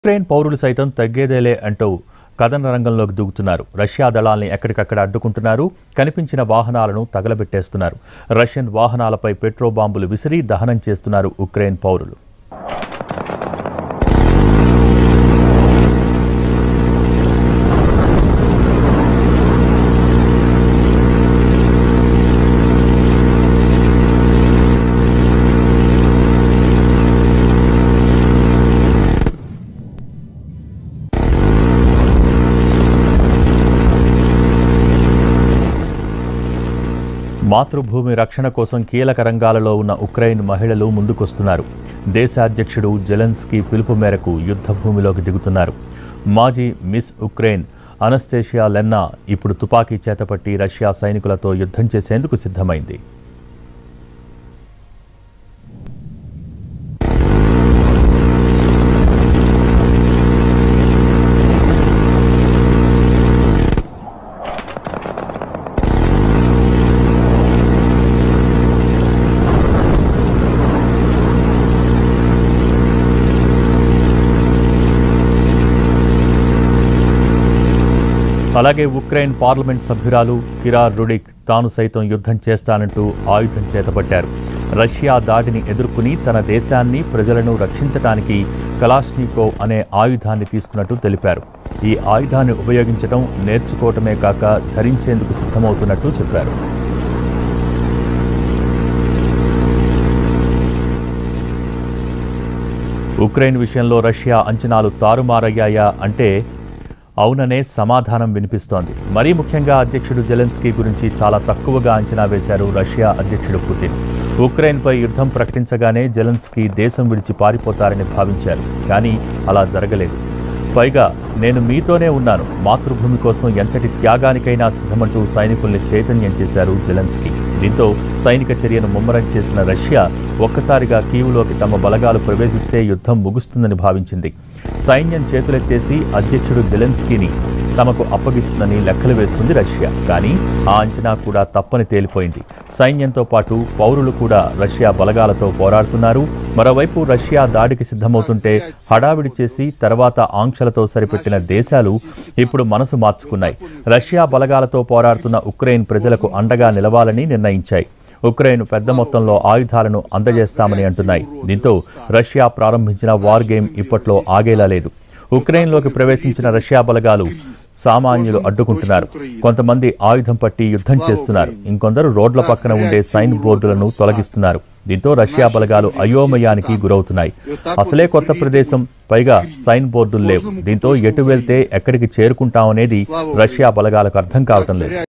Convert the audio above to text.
Ukraine పౌరులు సైతం తగ్గేదేలే అంటూ కథన రంగంలోకి దూకుతున్నారు రష్యా దళాల్ని ఎక్కడికక్కడ అడ్డుకుంటున్నారు కనిపించిన వాహనాలను తగలబెట్టేస్తున్నారు రష్యన్ వాహనాలపై పెట్రో బాంబులు విసిరి దహనం చేస్తున్నారు ఉక్రెయిన్ పౌరులు మాతృభూమి రక్షణ కోసం కీలక రంగాలలో ఉన్న ఉక్రెయిన్ మహిళలు ముందుకొస్తున్నారు దేశ అధ్యక్షుడు జెలెన్స్కీ పిలుపు మేరకు యుద్ధ భూమిలోకి దిగుతున్నారు మాజీ మిస్ ఉక్రెయిన్ అనస్తేషియా లెన్నా ఇప్పుడు తుపాకీ చేతపట్టి రష్యా సైనికులతో యుద్ధం చేసేందుకు సిద్ధమైంది అలాగే ఉక్రెయిన్ పార్లమెంట్ సభ్యురాలు కిరా రుడిక్ తాను సైతం యుద్ధం చేస్తానంటూ ఆయుధం చేతపట్టారు రష్యా దాడిని ఎదుర్కొని తన దేశాన్ని ప్రజలను రక్షించటానికి కలాష్నికోవ్ అనే ఆయుధాన్ని తీసుకున్నట్టు తెలిపారు ఈ ఆయుధాన్ని ఉపయోగించడం నేర్చుకోవటమే కాక ధరించేందుకు సిద్ధమవుతున్నట్టు చెప్పారు ఉక్రెయిన్ విషయంలో రష్యా అంచనాలు తారుమారయ్యాయా అంటే అవుననే సమాధానం వినిపిస్తోంది మరీ ముఖ్యంగా అధ్యక్షుడు జెలెన్స్కీ గురించి చాలా తక్కువగా అంచనా వేశారు రష్యా అధ్యక్షుడు పుతిన్ ఉక్రెయిన్పై యుద్ధం ప్రకటించగానే జెలెన్స్కీ దేశం విడిచి పారిపోతారని భావించారు కానీ అలా జరగలేదు పైగా నేను మీతోనే ఉన్నాను మాతృభూమి కోసం ఎంతటి త్యాగానికైనా సిద్ధమంటూ సైనికుల్ని చైతన్యం చేశారు జెలెన్స్కీ దీంతో సైనిక చర్యను ముమ్మరం చేసిన రష్యా ఒక్కసారిగా కీవులోకి తమ బలగాలు ప్రవేశిస్తే యుద్ధం ముగుస్తుందని భావించింది సైన్యం చేతులెత్తేసి అధ్యక్షుడు జెలెన్స్కీని తమకు అప్పగిస్తుందని లెక్కలు వేసుకుంది రష్యా కానీ ఆ అంచనా కూడా తప్పని తేలిపోయింది సైన్యంతో పాటు పౌరులు కూడా రష్యా బలగాలతో పోరాడుతున్నారు మరోవైపు రష్యా దాడికి సిద్ధమవుతుంటే హడావిడి చేసి తర్వాత ఆంక్షలతో సరిపెట్టిన దేశాలు ఇప్పుడు మనసు మార్చుకున్నాయి రష్యా బలగాలతో పోరాడుతున్న ఉక్రెయిన్ ప్రజలకు అండగా నిలవాలని నిర్ణయించాయి ఉక్రెయిన్ పెద్ద మొత్తంలో ఆయుధాలను అందజేస్తామని అంటున్నాయి దీంతో రష్యా ప్రారంభించిన వార్ గేమ్ ఇప్పట్లో ఆగేలా లేదు ఉక్రెయిన్లోకి ప్రవేశించిన రష్యా బలగాలు సామాన్యులు అడ్డుకుంటున్నారు కొంతమంది ఆయుధం పట్టి యుద్ధం చేస్తున్నారు ఇంకొందరు రోడ్ల పక్కన ఉండే సైన్ బోర్డులను తొలగిస్తున్నారు దీంతో రష్యా బలగాలు అయోమయానికి గురవుతున్నాయి అసలే కొత్త ప్రదేశం పైగా సైన్ బోర్డులు లేవు దీంతో ఎటు వెళ్తే ఎక్కడికి చేరుకుంటామనేది రష్యా బలగాలకు అర్థం కావటం లేదు